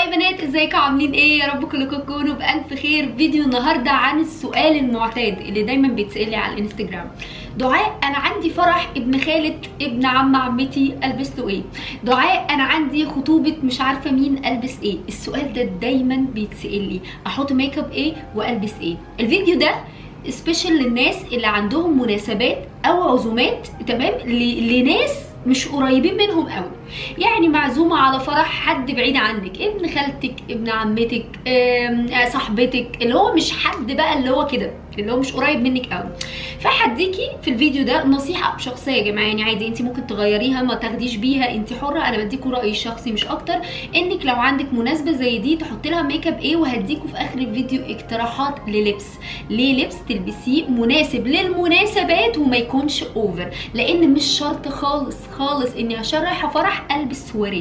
هاي بنات ازيكم عاملين ايه يا رب كلكم تكونوا بالف خير فيديو النهارده عن السؤال المعتاد اللي دايما بيتسال لي على الانستجرام دعاء انا عندي فرح ابن خالة ابن عم عمتي البس له ايه دعاء انا عندي خطوبه مش عارفه مين البس ايه السؤال ده دايما بيتسال لي احط ميك اب ايه والبس ايه الفيديو ده سبيشال للناس اللي عندهم مناسبات او عزومات تمام ل- لناس مش قريبين منهم قوي يعني معزومه على فرح حد بعيد عنك ابن خالتك ابن عمتك آم، آه، صاحبتك اللي هو مش حد بقى اللي هو كده اللي هو مش قريب منك قوي فهديكي في الفيديو ده نصيحه شخصيه يا جماعه يعني عادي انت ممكن تغيريها ما تاخديش بيها انت حره انا بديكوا رايي الشخصي مش اكتر انك لو عندك مناسبه زي دي تحطي لها ميك اب ايه وهديكوا في اخر الفيديو اقتراحات للبس ليه لبس تلبسيه مناسب للمناسبات وما يكونش اوفر لان مش شرط خالص خالص اني عشان رايحه فرح البس سواريه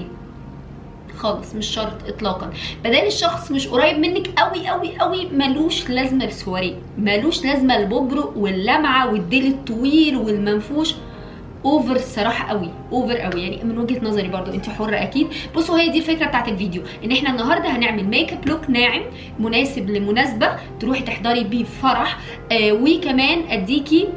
خالص مش شرط اطلاقا بدل الشخص مش قريب منك قوي قوي قوي ملوش لازمه السواريه ملوش لازمه الببرق واللمعه والديل الطويل والمنفوش اوفر الصراحه قوي اوفر قوي يعني من وجهه نظري برضو انت حره اكيد بصوا هي دي الفكره بتاعت الفيديو ان احنا النهارده هنعمل ميك اب لوك ناعم مناسب لمناسبه تروحي تحضري بيه فرح آه وكمان اديكي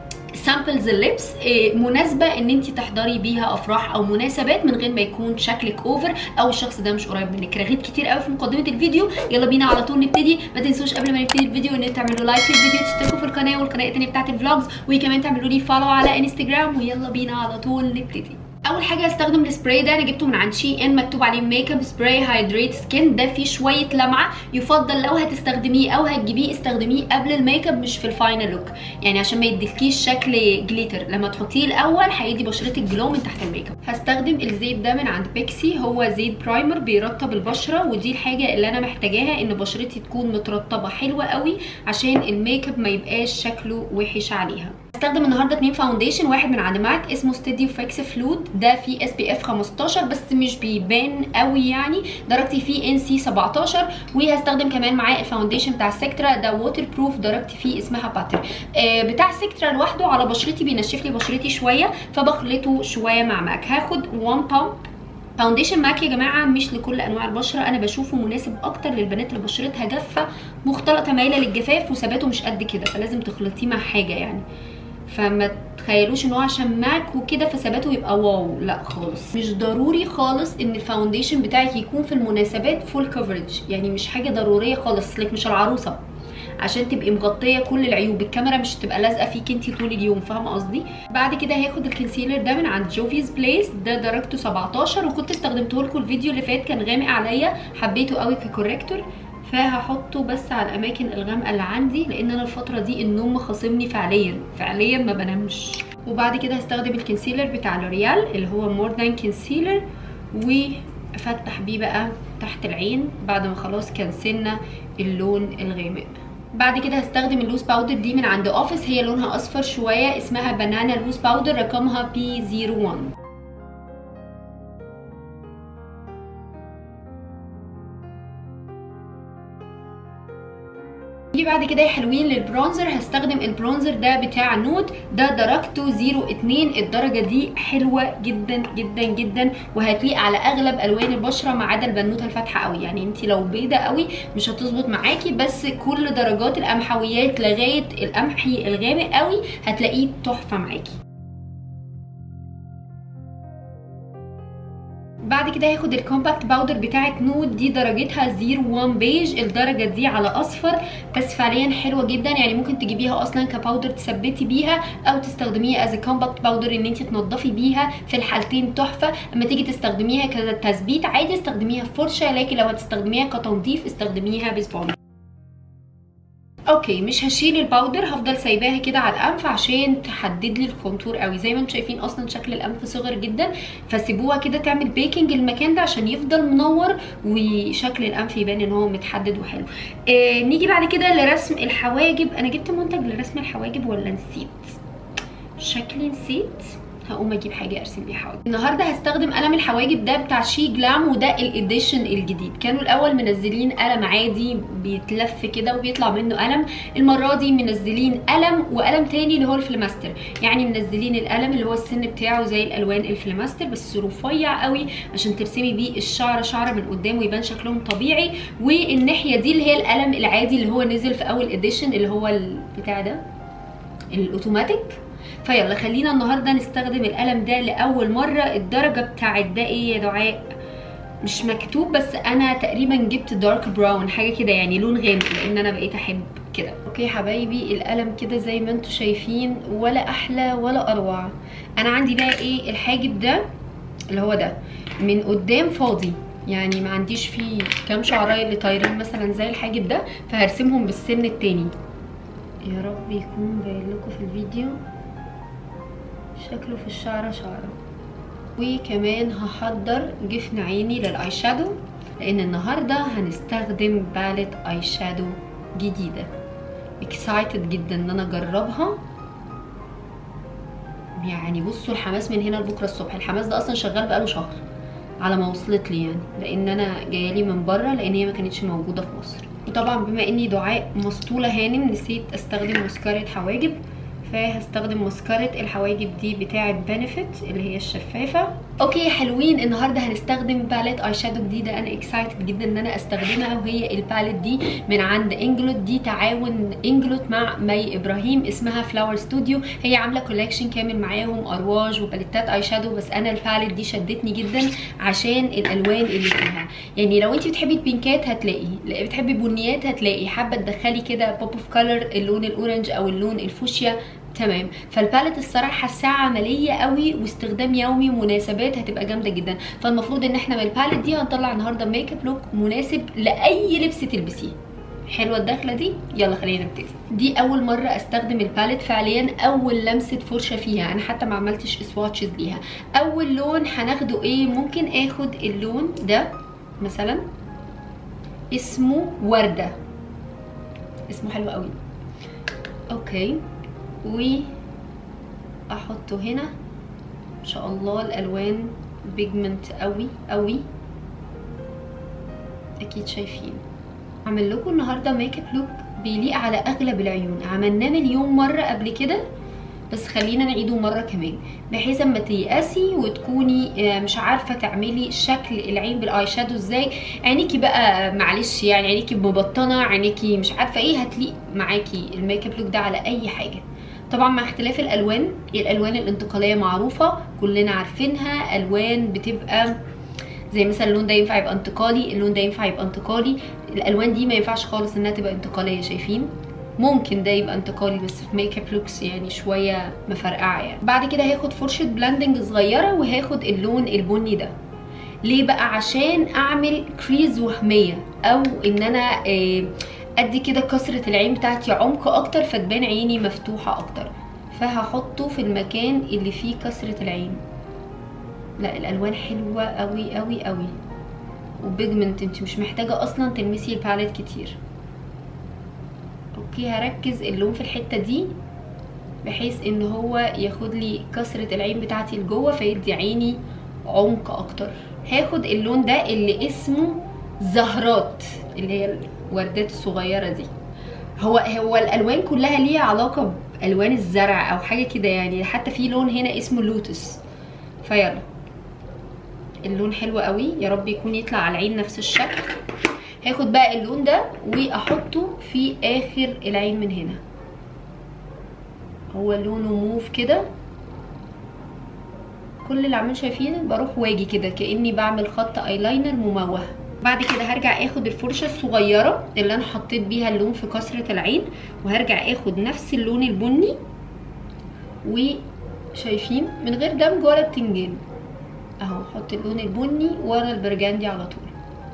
سامبلز اللبس إيه، مناسبه ان انت تحضري بيها افراح او مناسبات من غير ما يكون شكلك اوفر او الشخص ده مش قريب منك رغيت كتير قوي في مقدمه الفيديو يلا بينا على طول نبتدي ما تنسوش قبل ما نبتدي الفيديو ان انتوا تعملوا لايك للفيديو تشتركوا في القناه والقناه التانيه بتاعت الفلوجز وكمان تعملوا لي فولو على انستجرام ويلا بينا على طول نبتدي اول حاجه هستخدم السبراي ده انا جبته من عند شي ان مكتوب عليه ميك اب سبراي هايدريت سكين ده فيه شويه لمعه يفضل لو هتستخدميه او هتجيبيه استخدميه قبل الميك اب مش في الفاينل لوك يعني عشان ما يديكيش شكل جليتر لما تحطيه الاول هيدي بشرتك جلو من تحت الميك اب هستخدم الزيت ده من عند بيكسي هو زيت برايمر بيرطب البشره ودي الحاجه اللي انا محتاجاها ان بشرتي تكون مترطبه حلوه قوي عشان الميك اب ما يبقاش شكله وحش عليها هستخدم النهارده اتنين فاونديشن واحد من عند ماك اسمه ستيديو فيكس فلود ده فيه اس بي اف 15 بس مش بيبان قوي يعني درجتي فيه ان سي 17 وهستخدم كمان معاه الفاونديشن بتاع سيكترا ده ووتر بروف درجتي فيه اسمها باتر آه بتاع سيكترا لوحده على بشرتي بينشف لي بشرتي شويه فبخلطه شويه مع ماك هاخد 1 بامب فاونديشن ماك يا جماعه مش لكل انواع البشره انا بشوفه مناسب اكتر للبنات اللي بشرتها جافه مختلطه مايله للجفاف وثباته مش قد كده فلازم تخلطيه مع حاجه يعني فما تخيلوش ان هو عشان ماك وكده فثباته يبقى واو لا خالص مش ضروري خالص ان الفاونديشن بتاعك يكون في المناسبات فول كفرج يعني مش حاجه ضروريه خالص لك مش العروسه عشان تبقي مغطيه كل العيوب الكاميرا مش تبقى لازقه فيك انت طول اليوم فاهمه قصدي بعد كده هاخد الكونسيلر ده من عند جوفيز بليس ده درجته 17 وكنت استخدمته لكم الفيديو اللي فات كان غامق عليا حبيته قوي ككوريكتور فهحطه بس على الاماكن الغامقه اللي عندي لان انا الفتره دي النوم مخاصمني فعليا فعليا ما بنامش وبعد كده هستخدم الكونسيلر بتاع لوريال اللي هو مور ذان كونسيلر وافتح بيه بقى تحت العين بعد ما خلاص كنسلنا اللون الغامق بعد كده هستخدم اللوز باودر دي من عند اوفيس هي لونها اصفر شويه اسمها بنانا لوز باودر رقمها بي 01 نيجي بعد كده يا حلوين للبرونزر هستخدم البرونزر ده بتاع نوت ده درجته 02 الدرجه دي حلوه جدا جدا جدا وهتليق على اغلب الوان البشره ما عدا البنوته الفاتحه قوي يعني انت لو بيضه قوي مش هتظبط معاكي بس كل درجات القمحويات لغايه القمحي الغامق قوي هتلاقيه تحفه معاكي بعد كده هاخد الكومباكت باودر بتاعت نود دي درجتها 01 بيج الدرجه دي على اصفر بس فعليا حلوه جدا يعني ممكن تجيبيها اصلا كباودر تثبتي بيها او تستخدميها از كومباكت باودر ان انت تنضفي بيها في الحالتين تحفه اما تيجي تستخدميها كتثبيت عادي استخدميها فرشه لكن لو هتستخدميها كتنظيف استخدميها بسبونج اوكي مش هشيل الباودر هفضل سايباها كده على الانف عشان تحدد لي الكونتور قوي زي ما انتم شايفين اصلا شكل الانف صغر جدا فسيبوها كده تعمل بيكنج المكان ده عشان يفضل منور وشكل الانف يبان ان هو متحدد وحلو آه نيجي بعد كده لرسم الحواجب انا جبت منتج لرسم الحواجب ولا نسيت شكلي نسيت هقوم اجيب حاجه ارسم بيها حواجب النهارده هستخدم قلم الحواجب ده بتاع شي جلام وده الاديشن الجديد كانوا الاول منزلين قلم عادي بيتلف كده وبيطلع منه قلم المره دي منزلين قلم وقلم تاني اللي هو الفلماستر يعني منزلين القلم اللي هو السن بتاعه زي الالوان الفلماستر بس رفيع قوي عشان ترسمي بيه الشعر شعر من قدام ويبان شكلهم طبيعي والناحيه دي اللي هي القلم العادي اللي هو نزل في اول اديشن اللي هو البتاع ده الاوتوماتيك فيلا خلينا النهارده نستخدم القلم ده لاول مره الدرجه بتاعت ده ايه يا دعاء مش مكتوب بس انا تقريبا جبت دارك براون حاجه كده يعني لون غامق لان انا بقيت احب كده اوكي حبايبي القلم كده زي ما انتم شايفين ولا احلى ولا اروع انا عندي بقى ايه الحاجب ده اللي هو ده من قدام فاضي يعني ما عنديش فيه كام شعرايه اللي طايرين مثلا زي الحاجب ده فهرسمهم بالسن التاني يا رب يكون باين لكم في الفيديو شكله في الشعر شعره وكمان هحضر جفن عيني للاي شادو لان النهارده هنستخدم باليت اي شادو جديده اكسايتد جدا ان انا اجربها يعني بصوا الحماس من هنا لبكره الصبح الحماس ده اصلا شغال بقاله شهر على ما وصلت لي يعني لان انا جايه لي من بره لان هي ما كانتش موجوده في مصر وطبعا بما اني دعاء مسطوله هانم نسيت استخدم مسكره حواجب فهستخدم مسكرة الحواجب دي بتاعة بنفيت اللي هي الشفافة اوكي حلوين النهاردة هنستخدم باليت اي شادو جديدة انا اكسايتد جدا ان انا استخدمها وهي الباليت دي من عند انجلوت دي تعاون انجلوت مع مي ابراهيم اسمها فلاور ستوديو هي عاملة كولكشن كامل معاهم ارواج وباليتات اي شادو بس انا الباليت دي شدتني جدا عشان الالوان اللي فيها يعني لو انت بتحبي البينكات هتلاقي بتحبي بنيات هتلاقي حابة تدخلي كده بوب اوف كولر اللون الاورنج او اللون الفوشيا تمام فالباليت الصراحه حاساها عمليه قوي واستخدام يومي ومناسبات هتبقى جامده جدا فالمفروض ان احنا من الباليت دي هنطلع النهارده ميك اب لوك مناسب لاي لبس تلبسيه حلوه الدخله دي يلا خلينا نبتدي دي اول مره استخدم الباليت فعليا اول لمسه فرشه فيها انا حتى ما عملتش سواتشز ليها اول لون هناخده ايه ممكن اخد اللون ده مثلا اسمه ورده اسمه حلو قوي اوكي واحطه هنا ان شاء الله الالوان بيجمنت قوي قوي اكيد شايفين اعمل لكم النهارده ميك اب لوك بيليق على اغلب العيون عملناه مليون مره قبل كده بس خلينا نعيده مره كمان بحيث اما تيأسي وتكوني مش عارفه تعملي شكل العين بالاي شادو ازاي عينيكي بقى معلش يعني عينيكي مبطنه عينيكي مش عارفه ايه هتليق معاكي الميك اب لوك ده على اي حاجه طبعا مع اختلاف الالوان الالوان الانتقاليه معروفه كلنا عارفينها الوان بتبقى زي مثلا اللون ده ينفع يبقى انتقالي اللون ده ينفع يبقى انتقالي الالوان دي ما ينفعش خالص انها تبقى انتقاليه شايفين ممكن ده يبقى انتقالي بس في ميك اب لوكس يعني شويه مفرقعه يعني بعد كده هاخد فرشه بلاندنج صغيره وهاخد اللون البني ده ليه بقى عشان اعمل كريز وهميه او ان انا آه ادي كده كسرة العين بتاعتي عمق اكتر فتبان عيني مفتوحة اكتر فهحطه في المكان اللي فيه كسرة العين لا الالوان حلوة قوي قوي قوي وبيجمنت انت مش محتاجة اصلا تلمسي الباليت كتير اوكي هركز اللون في الحتة دي بحيث ان هو ياخد لي كسرة العين بتاعتي لجوه فيدي عيني عمق اكتر هاخد اللون ده اللي اسمه زهرات اللي هي الوردات الصغيره دي هو هو الالوان كلها ليها علاقه بالوان الزرع او حاجه كده يعني حتى في لون هنا اسمه لوتس فيلا اللون حلو قوي يا رب يكون يطلع على العين نفس الشكل هاخد بقى اللون ده واحطه في اخر العين من هنا هو لونه موف كده كل اللي عاملين شايفينه بروح واجي كده كاني بعمل خط ايلاينر مموه بعد كده هرجع اخد الفرشه الصغيره اللي انا حطيت بيها اللون في كسره العين وهرجع اخد نفس اللون البني وشايفين من غير دمج ولا بتنجان اهو احط اللون البني ورا البرجندي على طول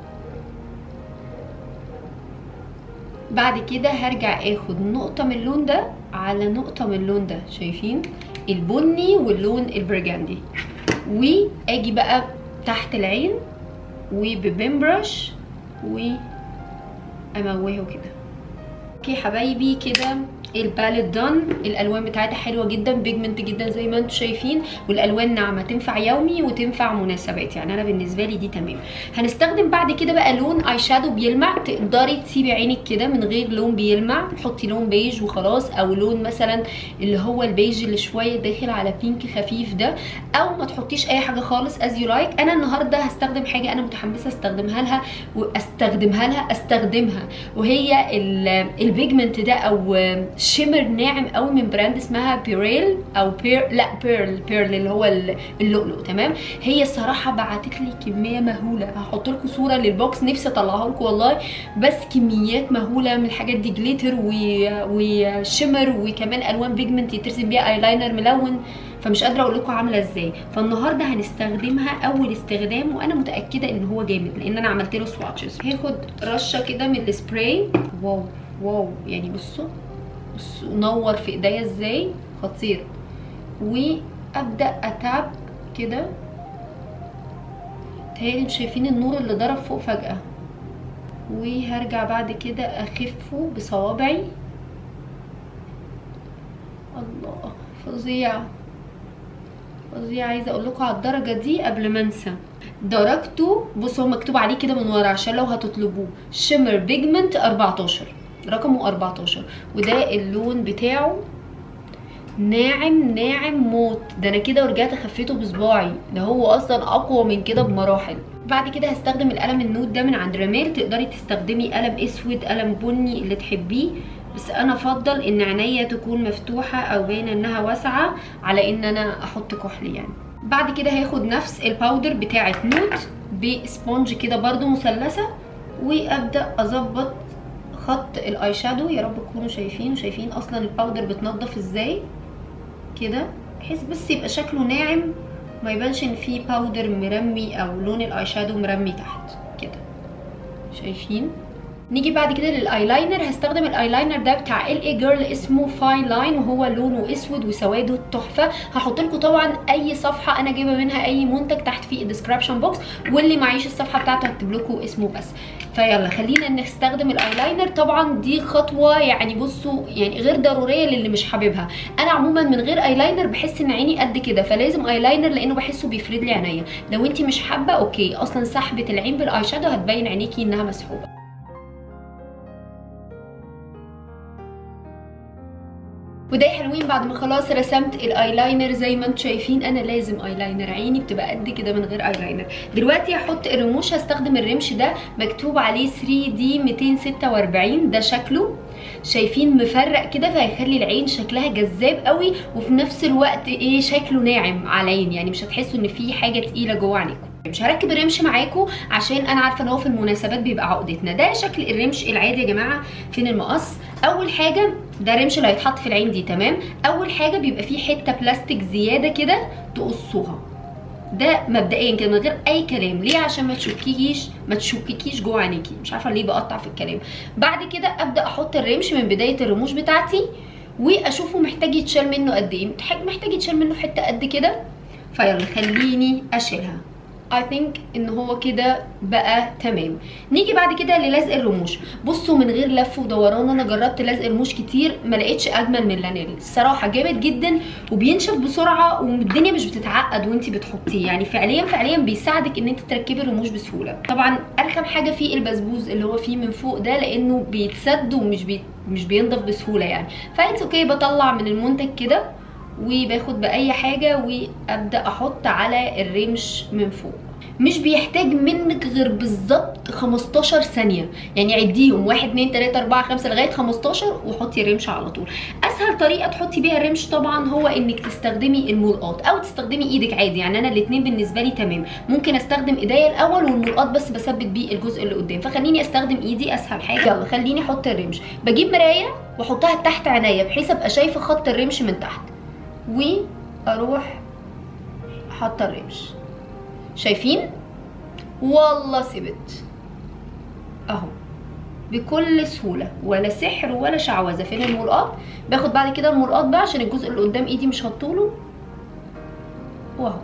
بعد كده هرجع اخد نقطه من اللون ده على نقطه من اللون ده شايفين البني واللون البرجندي واجي بقى تحت العين وببين برش واموهه كده اوكي حبايبي كده الباليت دان الالوان بتاعتها حلوه جدا بيجمنت جدا زي ما انتم شايفين والالوان ناعمه تنفع يومي وتنفع مناسبات يعني انا بالنسبه لي دي تمام هنستخدم بعد كده بقى لون اي شادو بيلمع تقدري تسيبي عينك كده من غير لون بيلمع حطي لون بيج وخلاص او لون مثلا اللي هو البيج اللي شويه داخل على بينك خفيف ده او ما تحطيش اي حاجه خالص از يو لايك انا النهارده هستخدم حاجه انا متحمسه استخدمها لها واستخدمها لها استخدمها وهي البيجمنت ده او شيمر ناعم قوي من براند اسمها بيريل او بير لا بيرل بيرل اللي هو اللؤلؤ تمام هي الصراحه بعتت لي كميه مهوله هحط لكم صوره للبوكس نفسي اطلعها لكم والله بس كميات مهوله من الحاجات دي جليتر وشيمر وكمان الوان بيجمنت يترسم بيها ايلاينر ملون فمش قادره اقول لكم عامله ازاي فالنهارده هنستخدمها اول استخدام وانا متاكده ان هو جامد لان انا عملت له سواتشز هاخد رشه كده من السبراي واو واو يعني بصوا بصوا نور في ايديا ازاي خطير وابدا اتاب كده تهيألي مش شايفين النور اللي ضرب فوق فجأة وهرجع بعد كده اخفه بصوابعي الله فظيع فظيع عايزه اقول لكم على الدرجه دي قبل ما انسى درجته بصوا هو مكتوب عليه كده من ورا عشان لو هتطلبوه شيمر بيجمنت 14 رقمه 14 وده اللون بتاعه ناعم ناعم موت ده انا كده ورجعت خفيته بصباعي ده هو اصلا اقوى من كده بمراحل بعد كده هستخدم القلم النود ده من عند رمال تقدري تستخدمي قلم اسود قلم بني اللي تحبيه بس انا افضل ان عينيا تكون مفتوحه او باينه انها واسعه على ان انا احط كحل يعني بعد كده هاخد نفس الباودر بتاعه نود بسبونج كده برده مثلثه وابدا اظبط خط الاي شادو يا رب تكونوا شايفين وشايفين اصلا الباودر بتنضف ازاي كده بحيث بس يبقى شكله ناعم ما يبانش ان فيه باودر مرمي او لون الاي شادو مرمي تحت كده شايفين نيجي بعد كده للايلاينر هستخدم الايلاينر ده بتاع ال اي جيرل اسمه فاين لاين وهو لونه اسود وسواده تحفه هحط لكم طبعا اي صفحه انا جايبه منها اي منتج تحت في الديسكربشن بوكس واللي معيش الصفحه بتاعته هكتب لكم اسمه بس فيلا خلينا نستخدم الايلاينر طبعا دي خطوه يعني بصوا يعني غير ضروريه للي مش حاببها انا عموما من غير ايلاينر بحس ان عيني قد كده فلازم ايلاينر لانه بحسه بيفرد لي عينيا لو انت مش حابه اوكي اصلا سحبه العين بالاي شادو هتبين عينيكي انها مسحوبه وده حلوين بعد ما خلاص رسمت الايلاينر زي ما انتم شايفين انا لازم ايلاينر عيني بتبقى قد كده من غير ايلاينر دلوقتي هحط الرموش هستخدم الرمش ده مكتوب عليه 3 دي 246 ده شكله شايفين مفرق كده فهيخلي العين شكلها جذاب قوي وفي نفس الوقت ايه شكله ناعم على العين يعني مش هتحسوا ان في حاجه تقيله جوه عينيكم مش هركب الرمش معاكم عشان انا عارفه ان هو في المناسبات بيبقى عقدتنا ده شكل الرمش العادي يا جماعه فين المقص اول حاجه ده رمش اللي هيتحط في العين دي تمام اول حاجه بيبقى فيه حته بلاستيك زياده كده تقصوها ده مبدئيا كده من غير اي كلام ليه عشان ما تشكيكيش ما تشككيش جوه عينيكي مش عارفه ليه بقطع في الكلام بعد كده ابدا احط الرمش من بدايه الرموش بتاعتي واشوفه محتاج يتشال منه قد ايه محتاج يتشال منه حته قد كده فيلا خليني اشيلها I think ان هو كده بقى تمام نيجي بعد كده للزق الرموش بصوا من غير لف ودوران انا جربت لزق رموش كتير ما لقيتش اجمل من لانيل الصراحه جامد جدا وبينشف بسرعه والدنيا مش بتتعقد وانت بتحطيه يعني فعليا فعليا بيساعدك ان انت تركبي الرموش بسهوله طبعا ارخم حاجه فيه البسبوس اللي هو فيه من فوق ده لانه بيتسد ومش بي مش بينضف بسهوله يعني فايتس اوكي بطلع من المنتج كده وباخد باي حاجه وابدا احط على الرمش من فوق مش بيحتاج منك غير بالظبط 15 ثانيه يعني عديهم 1 2 3 4 5 لغايه 15 وحطي رمش على طول اسهل طريقه تحطي بيها الرمش طبعا هو انك تستخدمي الملقاط او تستخدمي ايدك عادي يعني انا الاثنين بالنسبه لي تمام ممكن استخدم ايديا الاول والملقاط بس بثبت بيه الجزء اللي قدام فخليني استخدم ايدي اسهل حاجه يلا خليني احط الرمش بجيب مرايه واحطها تحت عينيا بحيث ابقى شايفه خط الرمش من تحت واروح حاطه الرمش شايفين والله سبت اهو بكل سهوله ولا سحر ولا شعوذه فين الملقاط باخد بعد كده الملقاط بقى عشان الجزء اللي قدام ايدي مش هطوله واهو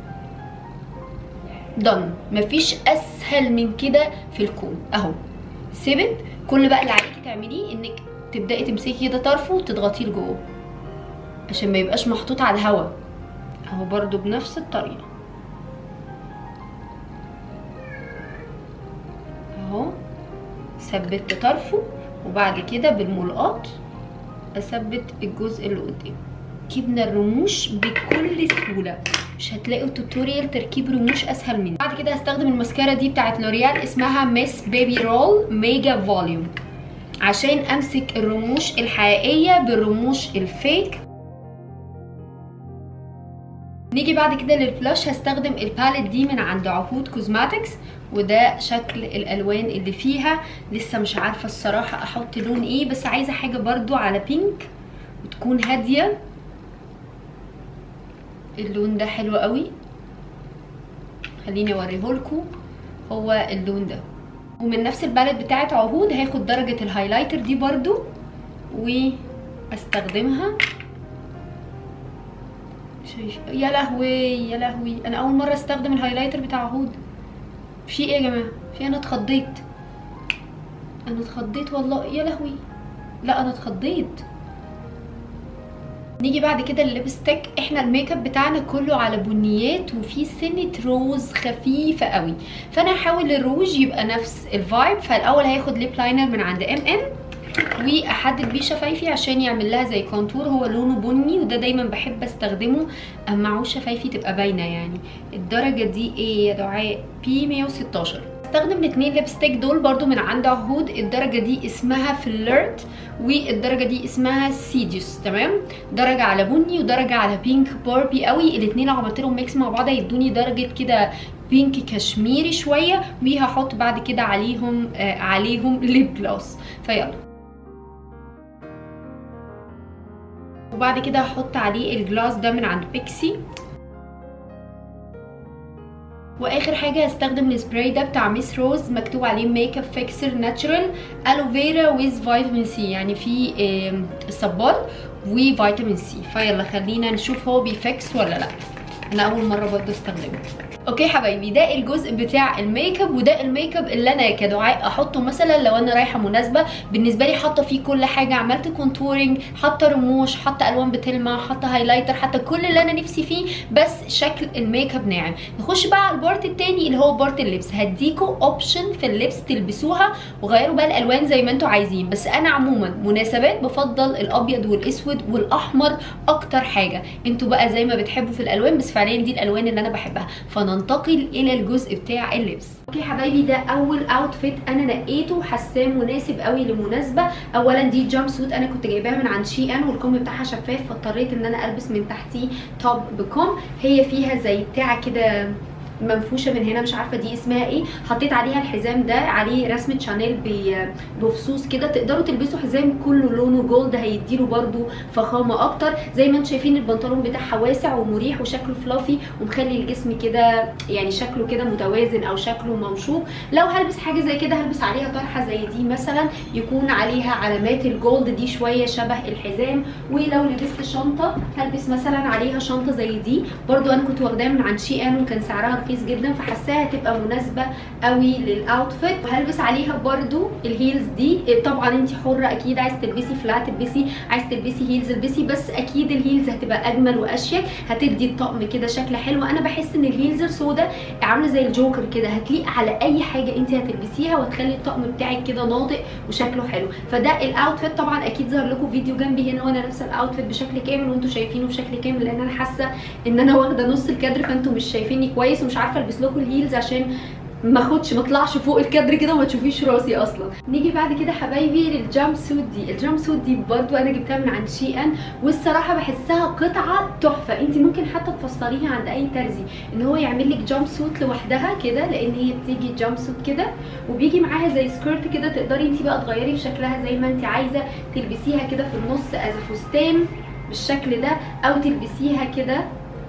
دن مفيش اسهل من كده في الكون اهو ثبت كل بقى اللي عليكي تعمليه انك تبداي تمسكي كده طرفه وتضغطيه لجوه عشان ما يبقاش محطوط على الهوا اهو برضو بنفس الطريقه اهو ثبت طرفه وبعد كده بالملقاط اثبت الجزء اللي قدام جبنا الرموش بكل سهوله مش هتلاقوا توتوريال تركيب رموش اسهل مني بعد كده هستخدم الماسكارا دي بتاعت لوريال اسمها ميس بيبي رول ميجا فوليوم عشان امسك الرموش الحقيقيه بالرموش الفيك نيجي بعد كده للبلاش هستخدم الباليت دي من عند عهود كوزماتكس وده شكل الالوان اللي فيها لسه مش عارفه الصراحه احط لون ايه بس عايزه حاجه برضو على بينك وتكون هاديه اللون ده حلو قوي خليني اوريهولكوا هو اللون ده ومن نفس الباليت بتاعت عهود هاخد درجه الهايلايتر دي برضو واستخدمها شايف يا لهوي يا لهوي انا اول مره استخدم الهايلايتر بتاع عهود في ايه يا جماعه في انا اتخضيت انا اتخضيت والله يا لهوي لا انا اتخضيت نيجي بعد كده الليبستيك احنا الميك اب بتاعنا كله على بنيات وفي سنه روز خفيفه قوي فانا هحاول الروج يبقى نفس الفايب فالاول هاخد ليب لاينر من عند ام ام واحدد بيه شفايفي عشان يعمل لها زي كونتور هو لونه بني وده دايما بحب استخدمه اما معوش شفايفي تبقى باينه يعني الدرجه دي ايه يا دعاء بي 116 استخدم الاثنين ليبستيك دول برضو من عند عهود الدرجة دي اسمها فلرت والدرجة دي اسمها سيديوس تمام درجة على بني ودرجة على بينك باربي قوي الاثنين لو عملت لهم ميكس مع بعض هيدوني درجة كده بينك كشميري شوية وهحط بعد كده عليهم آه عليهم ليب جلوس فيلا وبعد كده هحط عليه الجلاس ده من عند بيكسي واخر حاجه هستخدم السبراي ده بتاع ميس روز مكتوب عليه ميك اب فيكسر ناتشرال الوفيرا ويز فيتامين سي يعني في الصبار وفيتامين سي فيلا خلينا نشوف هو بيفكس ولا لا انا اول مره برضه استخدمه اوكي حبايبي ده الجزء بتاع الميك اب وده الميك اب اللي انا كدعاء احطه مثلا لو انا رايحه مناسبه بالنسبه لي حاطه فيه كل حاجه عملت كونتورنج حاطه رموش حاطه الوان بتلمع حاطه هايلايتر حتى كل اللي انا نفسي فيه بس شكل الميك اب ناعم نخش بقى على البارت التاني اللي هو بارت اللبس هديكوا اوبشن في اللبس تلبسوها وغيروا بقى الالوان زي ما انتوا عايزين بس انا عموما مناسبات بفضل الابيض والاسود والاحمر اكتر حاجه انتوا بقى زي ما بتحبوا في الالوان بس فعليا دي الالوان اللي انا بحبها فننتقل الى الجزء بتاع اللبس اوكي حبايبي ده اول اوتفيت انا نقيته حاساه مناسب قوي لمناسبه اولا دي جامب سوت انا كنت جايباها من عند شي ان والكم بتاعها شفاف فاضطريت ان انا البس من تحتيه توب بكم هي فيها زي بتاعه كده منفوشه من هنا مش عارفه دي اسمها ايه حطيت عليها الحزام ده عليه رسمه شانيل بفصوص كده تقدروا تلبسوا حزام كله لونه جولد هيديله برده فخامه اكتر زي ما انتم شايفين البنطلون بتاعها واسع ومريح وشكله فلافي ومخلي الجسم كده يعني شكله كده متوازن او شكله منشوط لو هلبس حاجه زي كده هلبس عليها طرحه زي دي مثلا يكون عليها علامات الجولد دي شويه شبه الحزام ولو لبست شنطه هلبس مثلا عليها شنطه زي دي برده انا كنت واخداها من عند شي ان وكان سعرها رخيص جدا فحاساها هتبقى مناسبه قوي للاوتفيت وهلبس عليها برده الهيلز دي طبعا انت حره اكيد عايز تلبسي فلات البسي عايز تلبسي هيلز البسي بس اكيد الهيلز هتبقى اجمل واشيك هتدي الطقم كده شكل حلو انا بحس ان الهيلز السوداء عامله زي الجوكر كده هتليق على اي حاجه انت هتلبسيها وتخلي الطقم بتاعك كده ناضق وشكله حلو فده الاوتفيت طبعا اكيد ظهر لكم فيديو جنبي هنا وانا لابسه الاوتفيت بشكل كامل وانتم شايفينه بشكل كامل لان انا حاسه ان انا واخده نص الكادر فانتم مش شايفيني كويس ومش عارفه البس لكم الهيلز عشان ما اخدش ما اطلعش فوق الكادر كده وما تشوفيش راسي اصلا نيجي بعد كده حبايبي للجامب سوت دي الجامب سوت دي برضو انا جبتها من عند شي ان والصراحه بحسها قطعه تحفه انت ممكن حتى تفصليها عند اي ترزي ان هو يعمل لك جامب سوت لوحدها كده لان هي بتيجي جامب سوت كده وبيجي معاها زي سكيرت كده تقدري انت بقى تغيري في شكلها زي ما انت عايزه تلبسيها كده في النص از فستان بالشكل ده او تلبسيها كده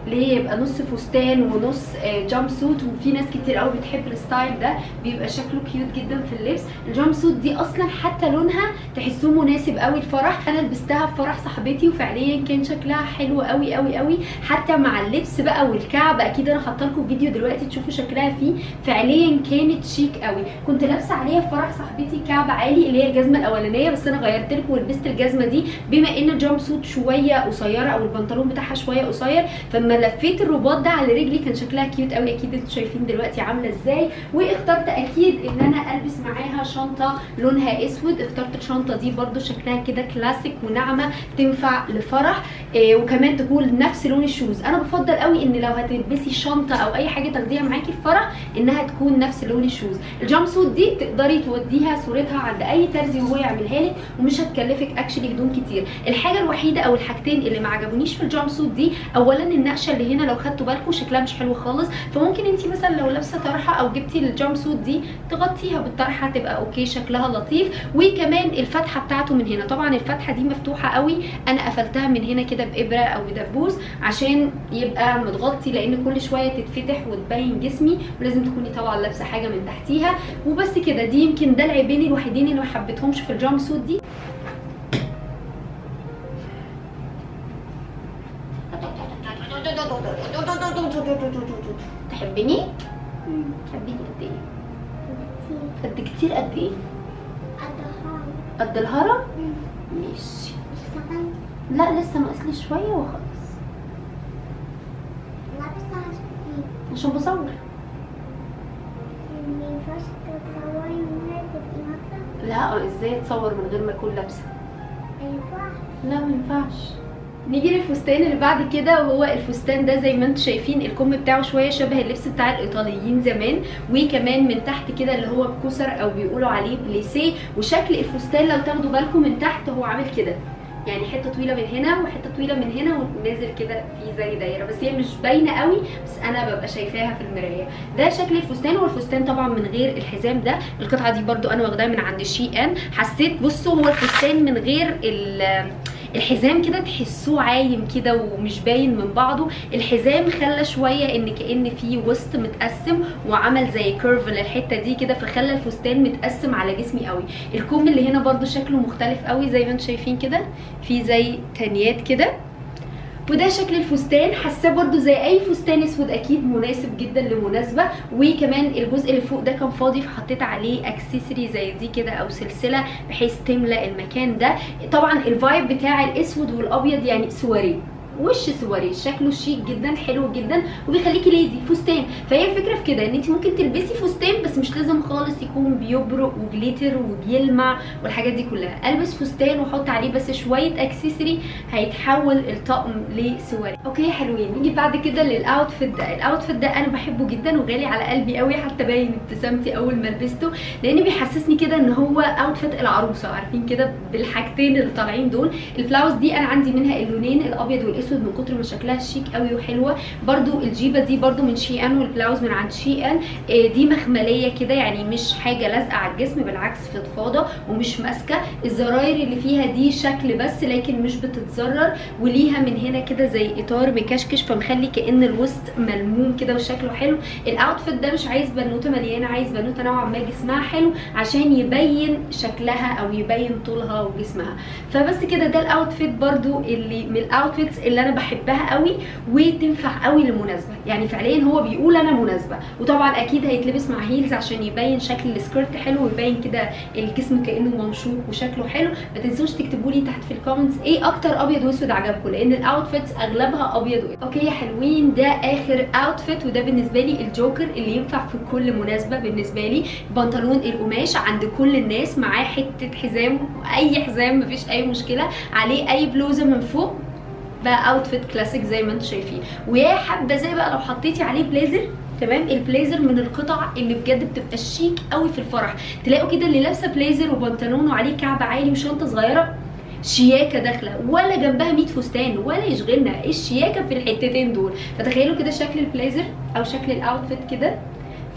اللي هي يبقى نص فستان ونص جامب سوت وفي ناس كتير قوي بتحب الستايل ده بيبقى شكله كيوت جدا في اللبس الجامب سوت دي اصلا حتى لونها تحسوه مناسب قوي الفرح انا لبستها في فرح صاحبتي وفعليا كان شكلها حلو قوي قوي قوي حتى مع اللبس بقى والكعب اكيد انا حاطه لكم فيديو دلوقتي تشوفوا شكلها فيه فعليا كانت شيك قوي كنت لابسه عليها في فرح صاحبتي كعب عالي اللي هي الجزمه الاولانيه بس انا غيرت لكم ولبست الجزمه دي بما ان الجامب سوت شويه قصيره او البنطلون بتاعها شويه قصير فلما لفيت الرباط ده على رجلي كان شكلها كيوت قوي اكيد انتوا شايفين دلوقتي عامله ازاي واخترت اكيد ان انا البس معاها شنطه لونها اسود اخترت الشنطه دي برده شكلها كده كلاسيك وناعمه تنفع لفرح إيه وكمان تكون نفس لون الشوز انا بفضل قوي ان لو هتلبسي شنطه او اي حاجه تاخديها معاكي في فرح انها تكون نفس لون الشوز الجامب سوت دي تقدري توديها صورتها عند اي ترزي وهو يعملها لك ومش هتكلفك اكشلي هدوم كتير الحاجه الوحيده او الحاجتين اللي ما عجبونيش في الجامب سوت دي اولا النقشه اللي هنا لو خدتوا بالكم شكلها مش حلو خالص فممكن انت مثلا لو لابسه طرحه او جبتي الجامب سوت دي تغطيها بالطرحه هتبقى اوكي شكلها لطيف وكمان الفتحه بتاعته من هنا طبعا الفتحه دي مفتوحه قوي انا قفلتها من هنا كده بابره او بدبوس عشان يبقى متغطي لان كل شويه تتفتح وتبين جسمي ولازم تكوني طبعا لابسه حاجه من تحتيها وبس كده دي يمكن ده العيبين الوحيدين اللي ما حبيتهمش في الجامب سوت دي تحبني تحبيني قد ايه قد كتير قد ايه قد الهرم ماشي لا لسه ناقصلي شويه واخلص عشان بصور لا ازاي اتصور من غير ما اكون لابسه لا ما ينفعش نيجي للفستان اللي بعد كده وهو الفستان ده زي ما انتم شايفين الكم بتاعه شويه شبه اللبس بتاع الايطاليين زمان وكمان من تحت كده اللي هو بكسر او بيقولوا عليه بليسيه وشكل الفستان لو تاخدوا بالكم من تحت هو عامل كده يعني حته طويله من هنا وحته طويله من هنا ونازل كده في زي دايره بس هي مش باينه قوي بس انا ببقى شايفاها في المرايه ده شكل الفستان والفستان طبعا من غير الحزام ده القطعه دي برده انا واخداها من عند شي ان حسيت بصوا هو الفستان من غير الحزام كده تحسوه عايم كده ومش باين من بعضه الحزام خلى شويه ان كان في وسط متقسم وعمل زي كيرف للحته دي كده فخلى الفستان متقسم على جسمي قوي الكم اللي هنا برده شكله مختلف قوي زي ما انتم شايفين كده في زي تانيات كده وده شكل الفستان حاساه برده زي اي فستان اسود اكيد مناسب جدا لمناسبه وكمان الجزء اللي فوق ده كان فاضي فحطيت عليه اكسسوري زي دي كده او سلسله بحيث تملا المكان ده طبعا الفايب بتاع الاسود والابيض يعني سواريه وش سواري شكله شيك جدا حلو جدا وبيخليكي ليدي فستان فهي الفكره في كده ان انت ممكن تلبسي فستان بس مش لازم خالص يكون بيبرق وجليتر وبيلمع والحاجات دي كلها البس فستان واحط عليه بس شويه اكسسوري هيتحول الطقم لسواري اوكي حلوين نيجي بعد كده للاوتفيت ده الاوتفيت ده انا بحبه جدا وغالي على قلبي قوي حتى باين ابتسامتي اول ما لبسته لان بيحسسني كده ان هو اوتفيت العروسه عارفين كده بالحاجتين اللي طالعين دول الفلاوز دي انا عندي منها اللونين الابيض والاسود من كتر ما شكلها شيك قوي وحلوه برده الجيبه دي برده من شي ان والبلاوز من عند شي ان دي مخمليه كده يعني مش حاجه لازقه على الجسم بالعكس فضفاضه ومش ماسكه الزراير اللي فيها دي شكل بس لكن مش بتتزرر وليها من هنا كده زي اطار مكشكش فمخلي كان الوسط ملموم كده وشكله حلو الاوتفيت ده مش عايز بنوته مليانه عايز بنوته نوعا ما جسمها حلو عشان يبين شكلها او يبين طولها وجسمها فبس كده ده الاوتفيت برده اللي من الاوتفيتس اللي انا بحبها قوي وتنفع قوي للمناسبه يعني فعليا هو بيقول انا مناسبه وطبعا اكيد هيتلبس مع هيلز عشان يبين شكل السكيرت حلو ويبين كده الجسم كانه ممشوق وشكله حلو ما تنسوش تكتبوا لي تحت في الكومنتس ايه اكتر ابيض واسود عجبكم لان الاوتفيتس اغلبها ابيض واسود اوكي يا حلوين ده اخر اوتفيت وده بالنسبه لي الجوكر اللي ينفع في كل مناسبه بالنسبه لي بنطلون القماش عند كل الناس معاه حته حزام اي حزام مفيش اي مشكله عليه اي بلوزه من فوق بقى اوتفيت كلاسيك زي ما انتم شايفين ويا حبه زي بقى لو حطيتي عليه بليزر تمام البليزر من القطع اللي بجد بتبقى شيك قوي في الفرح تلاقوا كده اللي لابسه بليزر وبنطلون وعليه كعب عالي وشنطه صغيره شياكه داخله ولا جنبها 100 فستان ولا يشغلنا الشياكه في الحتتين دول فتخيلوا كده شكل البليزر او شكل الاوتفيت كده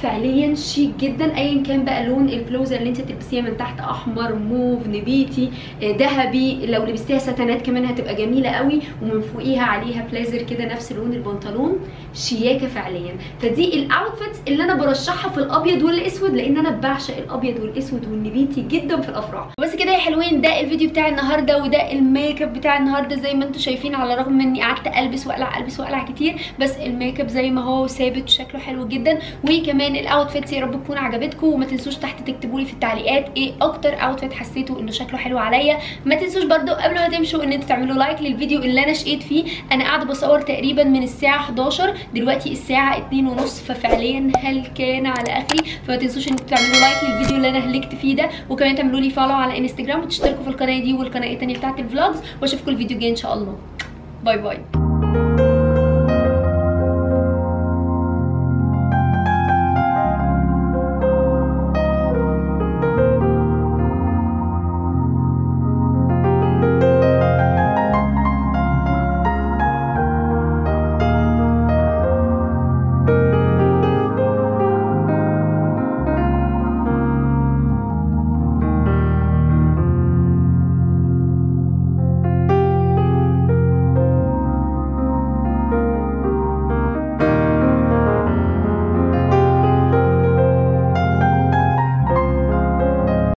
فعليا شيك جدا ايا كان بقى لون البلوزه اللي انت تلبسيها من تحت احمر موف نبيتي آه، ذهبي لو لبستيها ستانات كمان هتبقى جميله قوي ومن فوقيها عليها بليزر كده نفس لون البنطلون شياكه فعليا فدي الاوتفيتس اللي انا برشحها في الابيض والاسود لان انا بعشق الابيض والاسود والنبيتي جدا في الافراح بس كده يا حلوين ده الفيديو بتاع النهارده وده الميك اب بتاع النهارده زي ما انتم شايفين على الرغم اني قعدت البس واقلع البس واقلع كتير بس الميك اب زي ما هو ثابت شكله حلو جدا وكمان الاوتفيتس يا رب تكون عجبتكم وما تنسوش تحت تكتبوا لي في التعليقات ايه اكتر اوتفيت حسيتوا انه شكله حلو عليا ما تنسوش برده قبل ما تمشوا ان انتوا تعملوا لايك للفيديو اللي انا شقيت فيه انا قاعده بصور تقريبا من الساعه 11 دلوقتي الساعه 2 ونص ففعليا هل كان على اخري فما تنسوش ان انتوا تعملوا لايك للفيديو اللي انا هلكت فيه ده وكمان تعملوا لي فولو على انستجرام وتشتركوا في القناه دي والقناه التانيه بتاعت الفلوجز واشوفكم الفيديو الجاي ان شاء الله باي باي